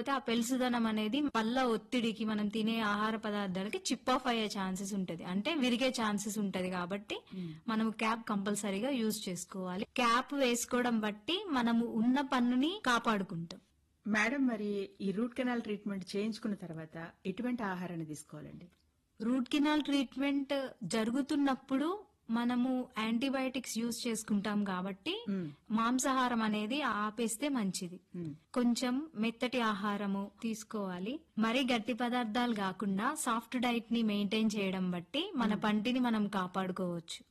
అయితే ఆ పెలుసుదనం అనేది పళ్ళ ఒత్తిడికి మనం తినే ఆహార పదార్థాలకి చిప్ ఆఫ్ అయ్యే ఛాన్సెస్ ఉంటది అంటే విరిగే ఛాన్సెస్ ఉంటది కాబట్టి మనం క్యాప్ కంపల్సరీగా యూజ్ చేసుకోవాలి క్యాప్ వేసుకోవడం బట్టి మనము ఉన్న పన్నుని కాపాడుకుంటాం మేడం మరి ఈ రూట్ కెనాల్ ట్రీట్మెంట్ చేయించుకున్న తర్వాత ఎటువంటి ఆహారాన్ని తీసుకోవాలండి రూట్ కెనాల్ ట్రీట్మెంట్ జరుగుతున్నప్పుడు మనము యాంటీబయాటిక్స్ యూజ్ చేసుకుంటాం కాబట్టి మాంసాహారం అనేది ఆపేస్తే మంచిది కొంచెం మెత్తటి ఆహారము తీసుకోవాలి మరి గట్టి పదార్థాలు కాకుండా సాఫ్ట్ డైట్ ని మెయింటైన్ చేయడం బట్టి మన పంటిని మనం కాపాడుకోవచ్చు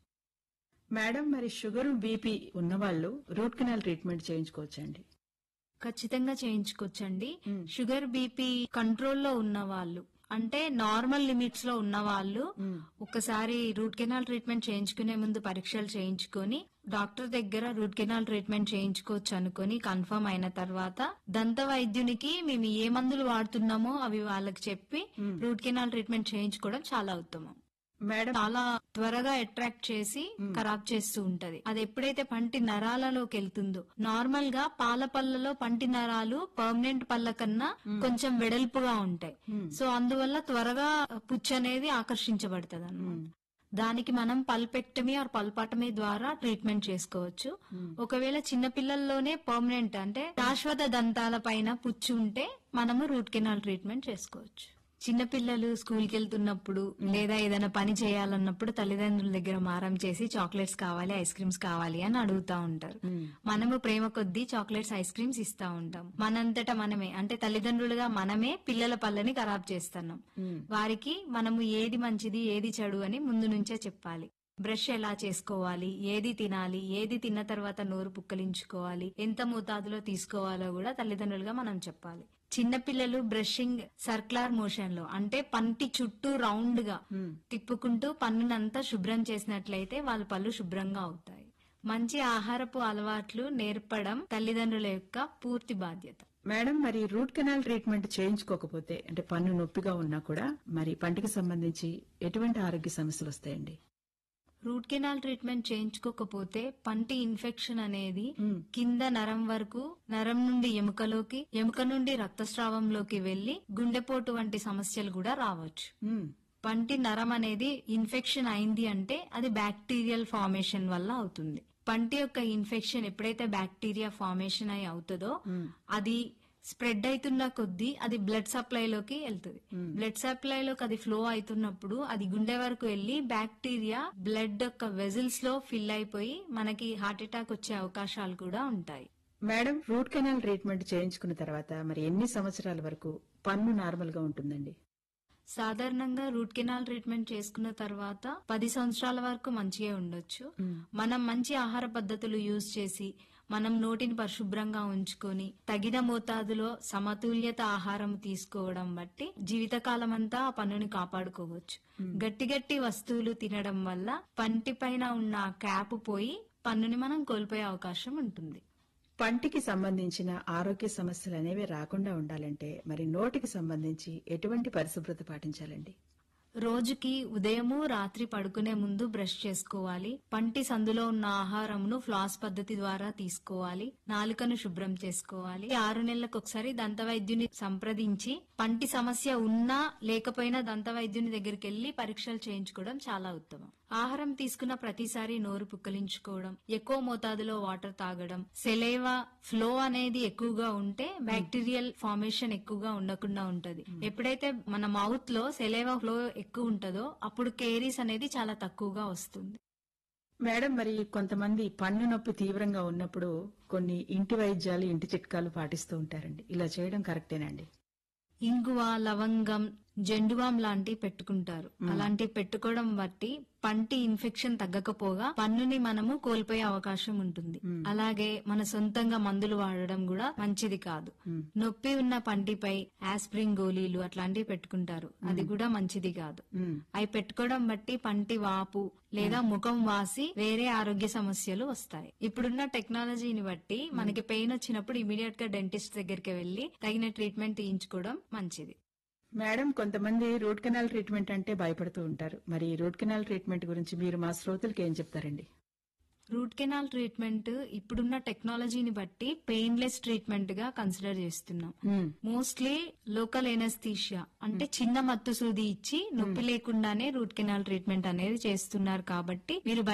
మేడం మరి షుగర్ బీపీ ఉన్నవాళ్ళు రూట్ కెనాల్ ట్రీట్మెంట్ చేయించుకోవచ్చండి ఖచ్చితంగా చేయించుకోవచ్చండి షుగర్ బీపీ కంట్రోల్లో ఉన్న వాళ్ళు అంటే నార్మల్ లిమిట్స్ లో ఉన్న వాళ్ళు ఒకసారి రూట్ కెనాల్ ట్రీట్మెంట్ చేయించుకునే ముందు పరీక్షలు చేయించుకొని డాక్టర్ దగ్గర రూట్ కెనాల్ ట్రీట్మెంట్ చేయించుకోవచ్చు అనుకొని కన్ఫర్మ్ అయిన తర్వాత దంత వైద్యునికి మేము ఏ మందులు వాడుతున్నామో అవి వాళ్ళకి చెప్పి రూట్ కెనాల్ ట్రీట్మెంట్ చేయించుకోవడం చాలా ఉత్తమం మేడం చాలా త్వరగా అట్రాక్ట్ చేసి ఖరాబ్ చేస్తూ ఉంటది అది ఎప్పుడైతే పంటి నరాలలోకి వెళ్తుందో నార్మల్ గా పాల పళ్ళలో పంటి నరాలు పర్మనెంట్ పళ్ళ కన్నా కొంచెం వెడల్పుగా ఉంటాయి సో అందువల్ల త్వరగా పుచ్చు అనేది ఆకర్షించబడుతుంది అనమాట దానికి మనం పల్పెక్టమీ ఆర్ పల్పటమీ ద్వారా ట్రీట్మెంట్ చేసుకోవచ్చు ఒకవేళ చిన్న పిల్లల్లోనే పర్మనెంట్ అంటే శాశ్వత దంతాల పైన పుచ్చు ఉంటే మనము రూట్ కెనాల్ ట్రీట్మెంట్ చేసుకోవచ్చు చిన్న పిల్లలు స్కూల్ కి వెళ్తున్నప్పుడు లేదా ఏదైనా పని చేయాలన్నప్పుడు తల్లిదండ్రుల దగ్గర మారం చేసి చాక్లెట్స్ కావాలి ఐస్ క్రీమ్స్ కావాలి అని అడుగుతా ఉంటారు మనము ప్రేమ కొద్దీ చాక్లెట్స్ ఐస్ క్రీమ్స్ ఇస్తా ఉంటాం మనంతట మనమే అంటే తల్లిదండ్రులుగా మనమే పిల్లల పళ్ళని ఖరాబ్ చేస్తున్నాం వారికి మనము ఏది మంచిది ఏది చెడు అని ముందు నుంచే చెప్పాలి బ్రష్ ఎలా చేసుకోవాలి ఏది తినాలి ఏది తిన్న తర్వాత నోరు పుక్కలించుకోవాలి ఎంత మోతాదులో తీసుకోవాలో కూడా తల్లిదండ్రులుగా మనం చెప్పాలి చిన్న పిల్లలు బ్రషింగ్ సర్క్యులర్ మోషన్ లో అంటే పంటి చుట్టూ రౌండ్ గా తిప్పుకుంటూ పన్నునంతా శుభ్రం చేసినట్లయితే వాళ్ళ పళ్ళు శుభ్రంగా అవుతాయి మంచి ఆహారపు అలవాట్లు నేర్పడం తల్లిదండ్రుల యొక్క పూర్తి బాధ్యత మేడం మరి రూట్ కెనాల్ ట్రీట్మెంట్ చేయించుకోకపోతే అంటే పన్ను నొప్పిగా ఉన్నా కూడా మరి పంటికి సంబంధించి ఎటువంటి ఆరోగ్య సమస్యలు వస్తాయండి రూట్ కెనాల్ ట్రీట్మెంట్ చేయించుకోకపోతే పంటి ఇన్ఫెక్షన్ అనేది కింద నరం వరకు నరం నుండి ఎముకలోకి ఎముక నుండి రక్తస్రావంలోకి వెళ్లి గుండెపోటు వంటి సమస్యలు కూడా రావచ్చు మ్మ్. పంటి నరం అనేది ఇన్ఫెక్షన్ అయింది అంటే అది బ్యాక్టీరియల్ ఫార్మేషన్ వల్ల అవుతుంది పంటి యొక్క ఇన్ఫెక్షన్ ఎప్పుడైతే బ్యాక్టీరియా ఫార్మేషన్ అయి అవుతుందో అది స్ప్రెడ్ అవుతున్న కొద్దీ అది బ్లడ్ సప్లై లోకి వెళ్తుంది బ్లడ్ సప్లై లోకి అది ఫ్లో అవుతున్నప్పుడు అది గుండె వరకు వెళ్లి బ్యాక్టీరియా బ్లడ్ యొక్క వెజిల్స్ లో ఫిల్ అయిపోయి మనకి హార్ట్ అటాక్ వచ్చే అవకాశాలు కూడా ఉంటాయి మేడం రూట్ కెనాల్ ట్రీట్మెంట్ చేయించుకున్న తర్వాత మరి ఎన్ని సంవత్సరాల వరకు పన్ను నార్మల్ గా ఉంటుందండి సాధారణంగా రూట్ కెనాల్ ట్రీట్మెంట్ చేసుకున్న తర్వాత పది సంవత్సరాల వరకు మంచిగా ఉండొచ్చు మనం మంచి ఆహార పద్ధతులు యూజ్ చేసి మనం నోటిని పరిశుభ్రంగా ఉంచుకొని తగిన మోతాదులో సమతుల్యత ఆహారం తీసుకోవడం బట్టి జీవితకాలం అంతా ఆ పన్నుని కాపాడుకోవచ్చు గట్టి గట్టి వస్తువులు తినడం వల్ల పంటి పైన ఉన్న ఆ క్యాప్ పోయి పన్నుని మనం కోల్పోయే అవకాశం ఉంటుంది పంటికి సంబంధించిన ఆరోగ్య సమస్యలు అనేవి రాకుండా ఉండాలంటే మరి నోటికి సంబంధించి ఎటువంటి పరిశుభ్రత పాటించాలండి రోజుకి ఉదయము రాత్రి పడుకునే ముందు బ్రష్ చేసుకోవాలి పంటి సందులో ఉన్న ఆహారమును ఫ్లాస్ పద్ధతి ద్వారా తీసుకోవాలి నాలుకను శుభ్రం చేసుకోవాలి ఆరు నెలలకు ఒకసారి దంత వైద్యుని సంప్రదించి పంటి సమస్య ఉన్నా లేకపోయినా దంత వైద్యుని దగ్గరికి వెళ్లి పరీక్షలు చేయించుకోవడం చాలా ఉత్తమం ఆహారం తీసుకున్న ప్రతిసారి నోరు పుక్కలించుకోవడం ఎక్కువ మోతాదులో వాటర్ తాగడం సెలేవా ఫ్లో అనేది ఎక్కువగా ఉంటే బ్యాక్టీరియల్ ఫార్మేషన్ ఎక్కువగా ఉండకుండా ఉంటది ఎప్పుడైతే మన మౌత్ లో సెలేవా ఫ్లో ఎక్కువ ఉంటుందో అప్పుడు కేరీస్ అనేది చాలా తక్కువగా వస్తుంది మేడం మరి కొంతమంది పన్ను నొప్పి తీవ్రంగా ఉన్నప్పుడు కొన్ని ఇంటి వైద్యాలు ఇంటి చిట్కాలు పాటిస్తూ ఉంటారండి ఇలా చేయడం కరెక్టేనండి ఇంగువ లవంగం జెండువాం లాంటివి పెట్టుకుంటారు అలాంటివి పెట్టుకోవడం బట్టి పంటి ఇన్ఫెక్షన్ తగ్గకపోగా పన్నుని మనము కోల్పోయే అవకాశం ఉంటుంది అలాగే మన సొంతంగా మందులు వాడడం కూడా మంచిది కాదు నొప్పి ఉన్న పంటిపై ఆస్ప్రిన్ గోళీలు అట్లాంటివి పెట్టుకుంటారు అది కూడా మంచిది కాదు మ్మ్. అవి పెట్టుకోవడం బట్టి పంటి వాపు లేదా ముఖం వాసి వేరే ఆరోగ్య సమస్యలు వస్తాయి ఇప్పుడున్న టెక్నాలజీని బట్టి మనకి పెయిన్ వచ్చినప్పుడు ఇమీడియట్ గా డెంటిస్ట్ దగ్గరికి వెళ్లి తగిన ట్రీట్మెంట్ తీయించుకోవడం మంచిది మేడం కొంతమంది రూట్ కెనాల్ ట్రీట్మెంట్ అంటే భయపడుతూ ఉంటారు మరి రూట్ కెనాల్ ట్రీట్మెంట్ గురించి మీరు మా శ్రోతలకు ఏం చెప్తారండి రూట్ కెనాల్ ట్రీట్మెంట్ ఇప్పుడున్న టెక్నాలజీని బట్టి పెయిన్లెస్ ట్రీట్మెంట్ గా కన్సిడర్ చేస్తున్నాం మ్మ్. మోస్ట్లీ లోకల్ ఎనస్థీషియా అంటే చిన్న మత్తు సూది ఇచ్చి నొప్పి లేకుండానే రూట్ కెనాల్ ట్రీట్మెంట్ అనేది చేస్తున్నారు కాబట్టి మీరు